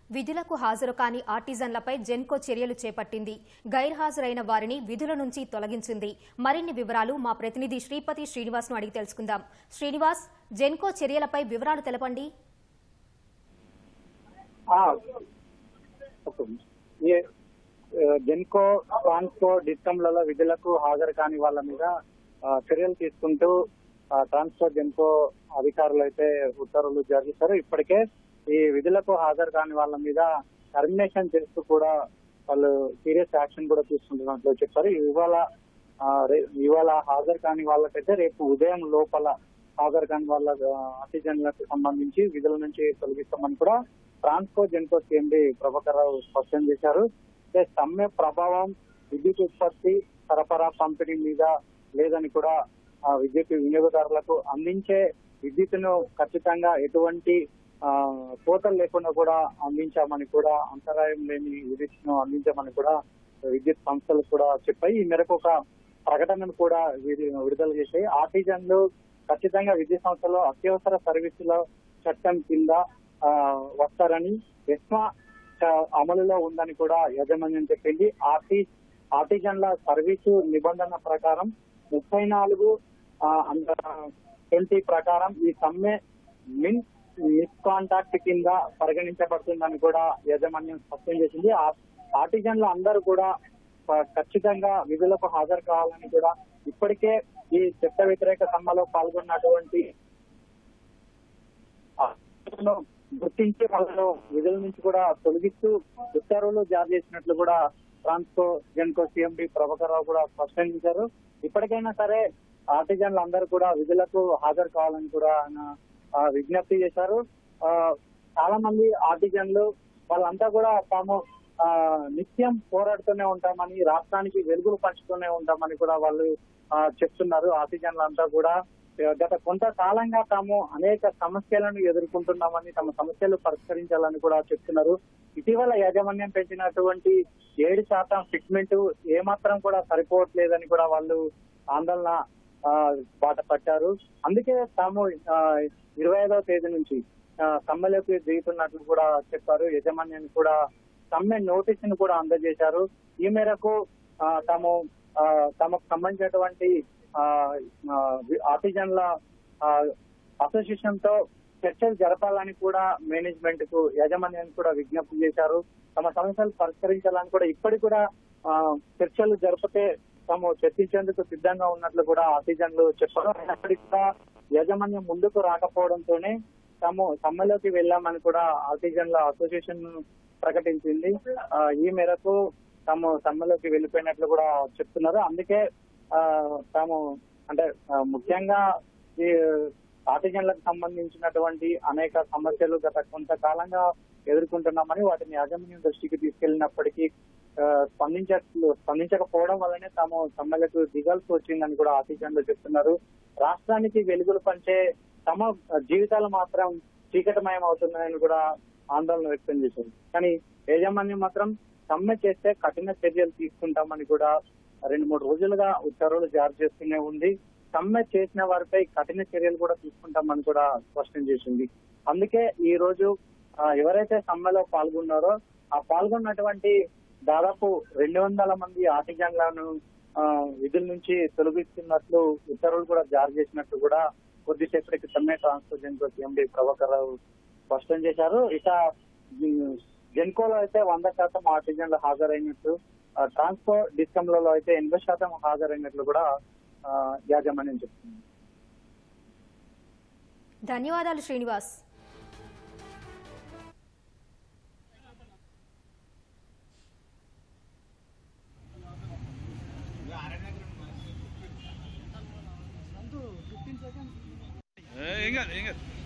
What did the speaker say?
విధులకు హాజరు కాని ఆర్టిజన్లపై జెన్కో చర్యలు చేపట్టింది గైర్హాజరైన వారిని విధుల నుంచి తొలగించింది మరిన్ని వివరాలు మా ప్రతినిధి శ్రీపతి శ్రీనివాస్ను అడిగి తెలుసుకుందాం శ్రీనివాస్ జెన్కో చర్యలపై వివరాలు తెలపండి ఆ, ఓకే. ఈ ఆ, జెన్కో ట్రాన్స్కో డిస్కంలలో విధులకు హాజరు కాని వాళ్ళ మీద ఆ, చర్యలు తీసుకుంటూ ఆ, ట్రాన్స్కో జెన్కో అధికారులు అయితే ఉత్తర్వులు జారీ చేశారు ఇప్పటికే ఈ విధులకు హాజరు కాని వాళ్ళ మీద టర్మినేషన్ చేస్తూ కూడా వాళ్ళు సీరియస్ యాక్షన్ కూడా తీసుకుంటున్నట్లు చెప్పారు ఇవాళ ఆ, రే- ఇవాళ హాజరు కాని వాళ్ళకైతే రేపు ఉదయం లోపల హాజరు కాని వాళ్ళ ఆర్టిజన్లకు సంబంధించి విధుల నుంచి తొలగిస్తామని కూడా ట్రాన్స్కో జెన్కో సీఎండి ప్రభాకర్ రావు స్పష్టం చేశారు అంటే సమ్మె ప్రభావం విద్యుత్ ఉత్పత్తి సరఫరా పంపిణీ మీద లేదని కూడా ఆ విద్యుత్ వినియోగదారులకు అందించే విద్యుత్తును ఖచ్చితంగా ఎటువంటి ఆ, కోతలు లేకుండా కూడా అందించామని కూడా అంతరాయం లేని విద్యుత్తును అందించామని కూడా విద్యుత్ సంస్థలు కూడా చెప్పాయి ఈ మేరకు ఒక ప్రకటనను కూడా విడి- విడుదల చేశాయి ఆర్టిజన్లు ఖచ్చితంగా విద్యుత్ సంస్థలో అత్యవసర సర్వీసుల చట్టం కింద ఆ, వస్తారని ఎస్మా చ- అమలులో ఉందని కూడా యాజమాన్యం చెప్పింది ఆర్టి ఆర్టిజన్ల సర్వీసు నిబంధన ప్రకారం ముప్పై నాలుగు ట్వంటీ ప్రకారం ఈ సమ్మె మిన్ మిస్ కాంటాక్ట్ కింద పరిగణించబడుతుందని కూడా యాజమాన్యం స్పష్టం చేసింది ఆ- ఆర్టిజన్లు అందరూ కూడా ఆ, ఖచ్చితంగా విధులకు హాజరు కావాలని కూడా ఇప్పటికే ఈ చట్ట వ్యతిరేక సమ్మెలో పాల్గొన్నటువంటి ఆర్టిజన్లను గుర్తించి వాళ్ళను విధుల నుంచి కూడా తొలగిస్తూ ఉత్తర్వులు జారీ చేసినట్లు కూడా ట్రాన్స్కో జెన్కో సీఎండి ప్రభాకర్ రావు కూడా స్పష్టం చేశారు ఇప్పటికైనా సరే ఆర్టిజన్లు అందరూ కూడా విధులకు హాజరు కావాలని కూడా ఆయన ఆ, విజ్ఞప్తి చేశారు ఆ, చాలా మంది ఆర్టిజన్లు వాళ్ళంతా కూడా తాము ఆ, నిత్యం పోరాడుతూనే ఉంటామని రాష్ట్రానికి వెలుగులు పంచుతూనే ఉంటామని కూడా వాళ్ళు ఆ, చెప్తున్నారు ఆర్టిజన్లు అంతా కూడా ఆ, గత కొంతకాలంగా తాము అనేక సమస్యలను ఎదుర్కొంటున్నామని తమ సమస్యలు పరిష్కరించాలని కూడా చెప్తున్నారు ఇటీవల యాజమాన్యం పెంచినటువంటి ఏడు శాతం ఫిట్మెంట్ ఏమాత్రం కూడా సరిపోవట్లేదని కూడా వాళ్ళు ఆందోళన ఆ, బాట పట్టారు అందుకే తాము ఆ, ఇరవై ఐదవ తేదీ నుంచి ఆ, సమ్మెలోకి దిగుతున్నట్లు కూడా చెప్పారు యజమాన్యాన్ని కూడా సమ్మె నోటీస్ ను కూడా అందజేశారు ఈ మేరకు ఆ, తాము ఆ, తమకు సంబంధించినటువంటి ఆ, ఆ, ఆర్టిజన్ల ఆ, అసోసియేషన్ తో చర్చలు జరపాలని కూడా మేనేజ్మెంట్ కు యాజమాన్యానికి కూడా విజ్ఞప్తి చేశారు తమ సమస్యలు పరిష్కరించాలని కూడా ఇప్పటికి కూడా ఆ, చర్చలు జరిపితే తాము చర్చించేందుకు సిద్ధంగా ఉన్నట్లు కూడా ఆర్టిజన్లు చెప్పారు అయినప్పటికీ కూడా యాజమాన్యం ముందుకు రాకపోవడంతోనే తాము సమ్మెలోకి వెళ్ళామని కూడా ఆర్టిజన్ల అసోసియేషన్ ప్రకటించింది ఆ, ఈ మేరకు తాము సమ్మెలోకి వెళ్ళిపోయినట్లు కూడా చెప్తున్నారు అందుకే ఆ, తాము అంటే ఆ, ముఖ్యంగా ఈ ఆర్టిజన్లకు సంబంధించినటువంటి అనేక సమస్యలు గత కొంతకాలంగా ఎదుర్కొంటున్నామని వాటిని యాజమాన్యం దృష్టికి తీసుకెళ్లినప్పటికీ ఆ, స్పందించ స్పందించకపోవడం వల్లనే తాము సమ్మెలకు దిగాల్సి వచ్చిందని కూడా ఆర్టిజన్లు చెప్తున్నారు రాష్ట్రానికి వెలుగులు పంచే తమ జీవితాలు మాత్రం చీకటమయం అవుతున్నాయని కూడా ఆందోళన వ్యక్తం చేశారు కానీ యాజమాన్యం మాత్రం సమ్మె చేస్తే కఠిన చర్యలు తీసుకుంటామని కూడా రెండు మూడు రోజులుగా ఉత్తర్వులు జారీ చేస్తూనే ఉంది సమ్మె చేసిన వారిపై కఠిన చర్యలు కూడా తీసుకుంటామని కూడా స్పష్టం చేసింది అందుకే ఈ రోజు ఆ, ఎవరైతే సమ్మెలో పాల్గొన్నారో ఆ పాల్గొన్నటువంటి దాదాపు రెండు వందల మంది ఆర్టిజన్లను ఆ, విధుల నుంచి తొలగిస్తున్నట్లు ఉత్తర్వులు కూడా జారీ చేసినట్లు కూడా కొద్దిసేపటి క్రితమే ట్రాన్స్పోర్ట్ జెన్కో సీఎండి ప్రభాకర్ రావు స్పష్టం చేశారు ఇక ఉమ్, జెన్కోలో అయితే వంద శాతం ఆర్టిజన్లు హాజరైనట్లు ఆ, ట్రాన్స్కో డిస్కంలలో అయితే ఎనభై శాతం హాజరైనట్లు కూడా ఆ, యాజమాన్యం చెప్తుంది ధన్యవాదాలు శ్రీనివాస్ ఏం కాదు ఏం కాదు